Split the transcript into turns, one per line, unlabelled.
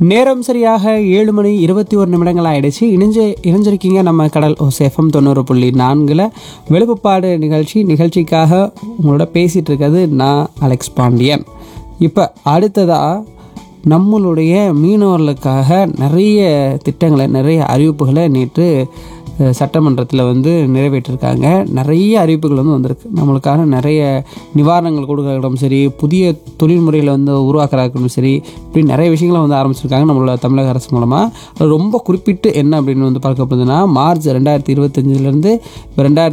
நேரம் சரியாக ஏழு மணி இருபத்தி ஒரு நிமிடங்கள் ஆயிடுச்சு இணைஞ்சு இணைஞ்சிருக்கீங்க நம்ம கடல் ஓசேஃபம் தொண்ணூறு புள்ளி நான்கில் வெளுப்புப்பாடு நிகழ்ச்சி நிகழ்ச்சிக்காக உங்களோட பேசிகிட்டு இருக்கிறது நான் அலெக்ஸ் பாண்டியன் இப்போ அடுத்ததாக நம்மளுடைய மீனவர்களுக்காக நிறைய திட்டங்களை நிறைய அறிவிப்புகளை நேற்று அஹ், சட்டமன்றத்தில் வந்து நிறைவேற்றிருக்காங்க நிறைய அறிவிப்புகள் வந்து வந்திருக்கு நம்மளுக்கான நிறைய நிவாரணங்கள் கொடுக்கறதும் சரி புதிய தொழில் முறையில் வந்து உருவாக்குறதுக்கும் சரி இப்படி நிறைய விஷயங்களை வந்து ஆரம்பிச்சிருக்காங்க நம்மளோட தமிழக அரசு மூலமாக அது ரொம்ப குறிப்பிட்டு என்ன அப்படின்னு வந்து பார்க்க போகுதுன்னா மார்ச் ரெண்டாயிரத்தி இருபத்தஞ்சிலேருந்து இப்போ ரெண்டாயிரத்தி